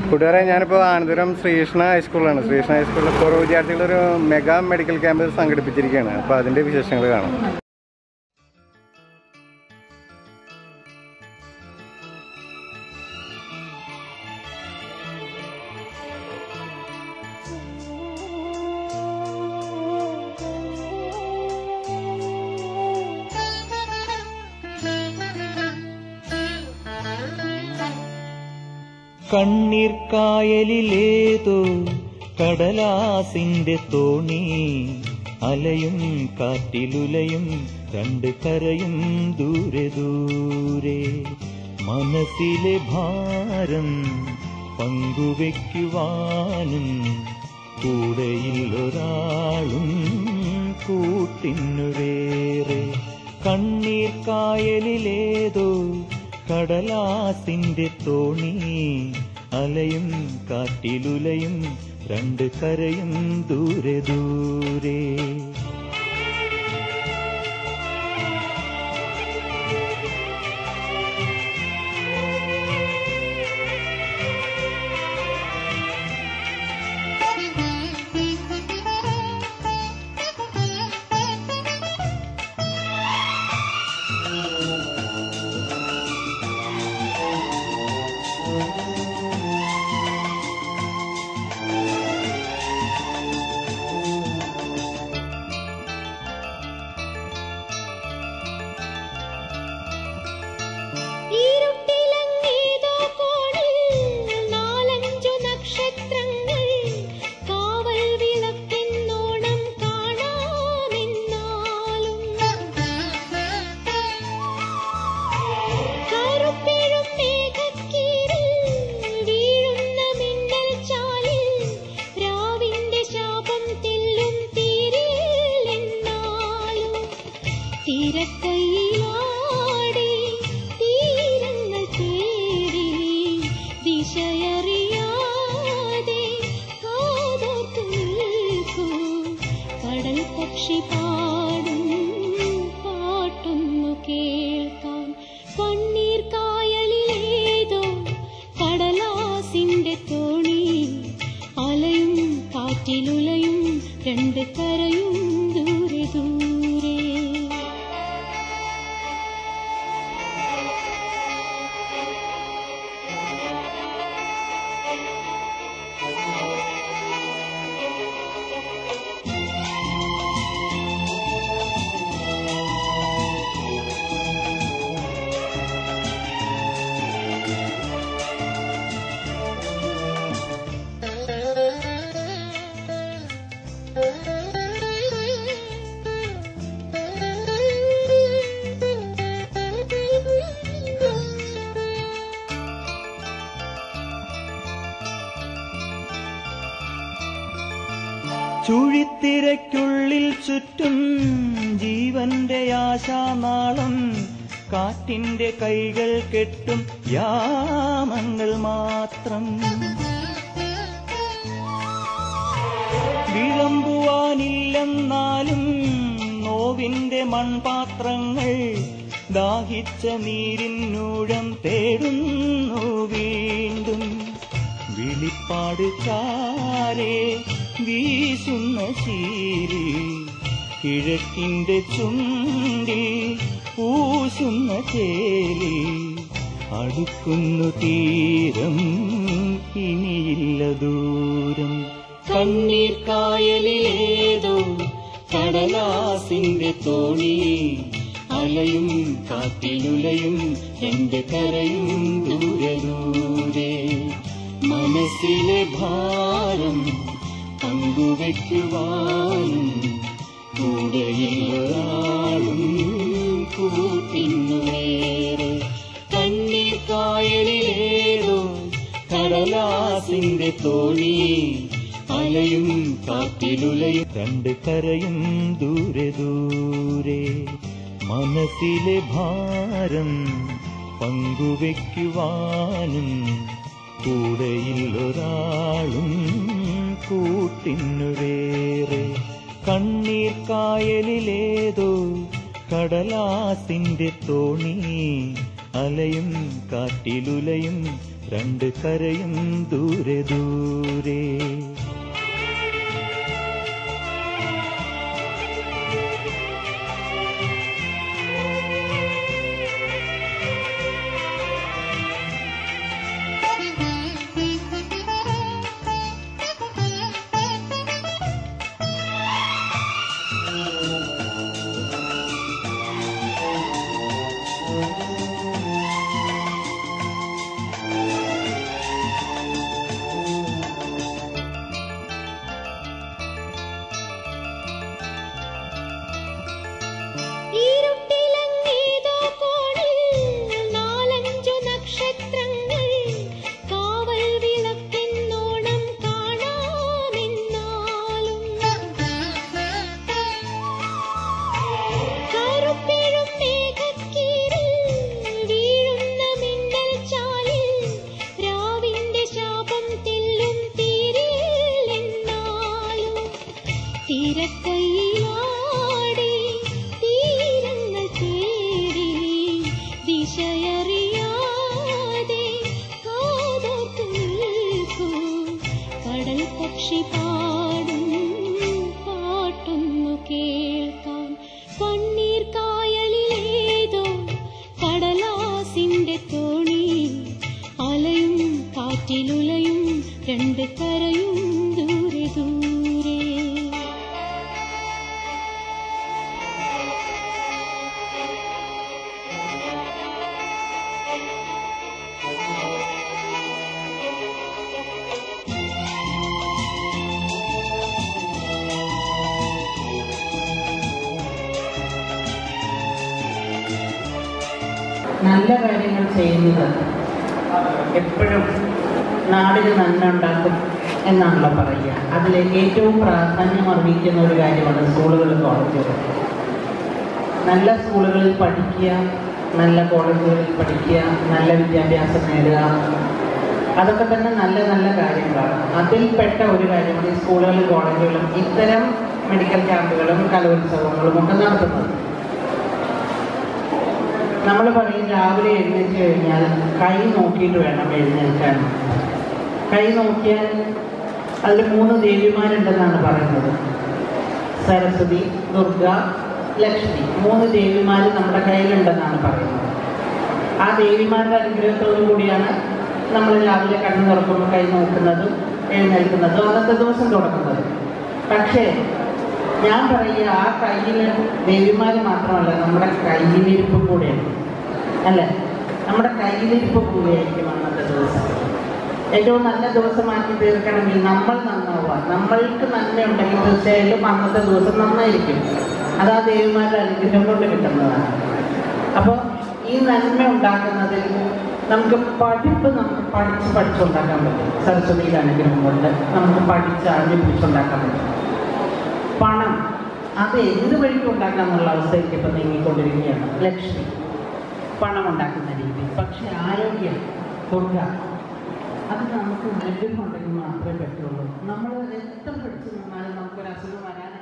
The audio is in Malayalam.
കൂട്ടുകാരെ ഞാനിപ്പോൾ ആനന്ദപുരം ശ്രീകൃഷ്ണ ഹൈസ്കൂളിലാണ് ശ്രീകൃഷ്ണ ഹൈസ്കൂളിൽ പൂർവ്വ വിദ്യാർത്ഥികളൊരു മെഗാ മെഡിക്കൽ ക്യാമ്പ് സംഘടിപ്പിച്ചിരിക്കുകയാണ് അപ്പോൾ അതിൻ്റെ വിശേഷങ്ങൾ കാണാം കണ്ണീർ കായലിലേതോ കടലാസിന്റെ തോണി അലയും കാറ്റിലുലയും രണ്ട് കരയും ദൂരെ ദൂരെ മനസ്സിലെ ഭാരം പങ്കുവെക്കുവാനും കൂടെയിൽ ഒരാളും കൂട്ടിനുവേറെ കണ്ണീർ കായലിലേതോ കടലാസിന്റെ തോണി അലയും കാറ്റിലുലയും രണ്ട് കരയും ദൂരെ ദൂരെ ഇരുട്ടിലങ്ങേതോ കോണിൽ നാലഞ്ചു നക്ഷത്രങ്ങൾ കാവൽ വിളക്കെന്നോണം കാണാമെന്നാലും കറുപ്പെഴും മേഘക്കീറിൽ വീഴുന്ന മിന്നൽ ചാലിൽ രാവിന്റെ ശാപം തെല്ലും തീരില്ലെന്നാലും തീരക്കൈയിലാടി തീരങ്ങൾ തേടി ദിശയറിയാതെ കാതോർത്തു നിൽക്കൂ കടൽ പക്ഷി പാടും പാട്ടൊന്നു കേൾക്കാൻ കണ്ണീർ കായലിലേതോ കടലാസിന്റെ തോണി അലയും കാറ്റിലുലയും രണ്ട് കരയും ദൂരെ ദൂരെ ചുഴിത്തിരയ്ക്കുള്ളിൽ ചുറ്റും ജീവന്റെ ആശാനാളം കാറ്റിന്റെ കൈകൾ കെട്ടും യാമങ്ങൾ മാത്രം വിളമ്പുവാനില്ലെന്നാലും നോവിന്റെ മൺപാത്രങ്ങൾ ദാഹിച്ച നീരിന്നൂഴം തേടുന്നു വീണ്ടും വിളിപ്പാട് ചാരേ വീശുന്ന ചീരി കിഴക്കിന്റെ ചുണ്ടി പൂശുന്ന ചേലി അടുക്കുന്നു തീരം ഇനിയില്ല ദൂരം കണ്ണീർ കായലിലേതോ കടലാസിന്റെ തോണി അലയും കാറ്റിലുലയും രണ്ട് കരയും ദൂരെ ദൂരെ മനസ്സിലെ ഭാരം പങ്കുവെക്കുവാനും കൂടെയൊരാളും കൂട്ടിനുവേറെ കണ്ണീർ കായലിലേതോ കടലാസിന്റെ തോണി അലയും കാറ്റിലുലയും രണ്ട് കരയും ദൂരെ ദൂരെ മനസ്സിലെ ഭാരം പങ്കുവെക്കുവാനും കൂടെയിൽ ഒരാളും കൂട്ടിനുവേറെ കണ്ണീർ കായലിലേതോ കടലാസിന്റെ തോണി അലയും കാറ്റിലുലയും രണ്ട് കരയും ദൂരെ ദൂരെ ഇരുട്ടിലങ്ങേതോ കോണിൽ നാലഞ്ചു നക്ഷത്രങ്ങൾ കാവൽ വിളക്കെന്നോണം കാണാമെന്നാലും കറുപ്പിഴും മേഘക്കീറിൽ വീഴുന്ന മിന്നൽ ചാലിൽ രാവിന്റെ ശാപം തെല്ലും തീരില്ലെന്നാലും തീരക്കൈയിലാടി തീരങ്ങൾ തേടി ദിശയറിയാതെ കാതോർത്തു നിൽക്കൂ കടൽ പക്ഷി പാടും പാട്ടൊന്നു കേൾക്കാൻ കണ്ണീർ കായലിലേതോ കടലാസിന്റെ തോണി അലയും കാറ്റിലുലയും രണ്ട് കരയും ദൂരെ ദൂരെ നല്ല കാര്യങ്ങൾ ചെയ്യുന്നത് എപ്പോഴും നാടിന് നന്മ ഉണ്ടാക്കും എന്നാണല്ലോ പറയുക അതിലേക്ക് ഏറ്റവും പ്രാധാന്യം അർഹിക്കുന്ന ഒരു കാര്യമാണ് സ്കൂളുകളും കോളേജുകളും നല്ല സ്കൂളുകളിൽ പഠിക്കുക നല്ല കോളേജുകളിൽ പഠിക്കുക നല്ല വിദ്യാഭ്യാസം നേടുക അതൊക്കെ തന്നെ നല്ല നല്ല കാര്യങ്ങളാണ് അതിൽപ്പെട്ട ഒരു കാര്യമാണ് ഈ സ്കൂളുകളിലും കോളേജുകളിലും ഇത്തരം മെഡിക്കൽ ക്യാമ്പുകളും കലോത്സവങ്ങളും ഒക്കെ നടത്തുന്നത് നമ്മൾ പറയും രാവിലെ എഴുന്നേറ്റ് കഴിഞ്ഞാൽ കൈ നോക്കിയിട്ട് വേണം എഴുന്നേൽക്കാൻ കൈ നോക്കിയാൽ അതിൽ മൂന്ന് ദേവിമാരുണ്ടെന്നാണ് പറയുന്നത് സരസ്വതി ദുർഗ ലക്ഷ്മി മൂന്ന് ദേവിമാർ നമ്മുടെ കയ്യിലുണ്ടെന്നാണ് പറയുന്നത് ആ ദേവിമാരുടെ അനുഗ്രഹത്തോടു കൂടിയാണ് നമ്മൾ രാവിലെ കണ്ണു തുറക്കുമ്പോൾ കൈ നോക്കുന്നതും എഴുന്നേൽക്കുന്നതും അന്നത്തെ ദിവസം തുടങ്ങുന്നത് പക്ഷേ ഞാൻ പറയുക ആ കയ്യിൽ ദേവിമാർ മാത്രമല്ല നമ്മുടെ കയ്യിലിരിപ്പ് കൂടെയാണ് അല്ലേ നമ്മുടെ കയ്യിലിരിപ്പ് കൂടിയായിരിക്കും അന്നത്തെ ദിവസം ഏറ്റവും നല്ല ദിവസമാക്കി തീർക്കണമെങ്കിൽ നമ്മൾ നന്നാവുക നമ്മൾക്ക് നന്മയുണ്ടെങ്കിൽ തീർച്ചയായിട്ടും അന്നത്തെ ദിവസം നന്നായിരിക്കും അത് ആ ദേവിമാരുടെ അനുഗ്രഹം കൊണ്ട് കിട്ടുന്നതാണ് അപ്പോൾ ഈ നന്മ ഉണ്ടാക്കുന്നതിൽ നമുക്ക് പഠിപ്പ് നമുക്ക് പഠിച്ച് പഠിച്ചുണ്ടാക്കാൻ പറ്റും സരസ്വതിയുടെ അനുഗ്രഹം കൊണ്ട് നമുക്ക് പഠിച്ച് അറിഞ്ഞ് പിടിച്ചുണ്ടാക്കാൻ പറ്റും പണം അത് എന്ത് വഴിക്ക് ഉണ്ടാക്കാന്നുള്ള അവസ്ഥയ്ക്ക് ഇപ്പം നീങ്ങിക്കൊണ്ടിരിക്കുകയാണ് ലക്ഷ്മി പണം ഉണ്ടാക്കുന്ന രീതി പക്ഷെ ആരോഗ്യം ദുർഗ അത് നമുക്ക് അനുഗ്രഹം ഉണ്ടെങ്കിൽ മാത്രമേ പറ്റുള്ളൂ നമ്മൾ എത്ര പഠിച്ചു നിന്നാലും നമുക്കൊരു അസുഖം വരാൻ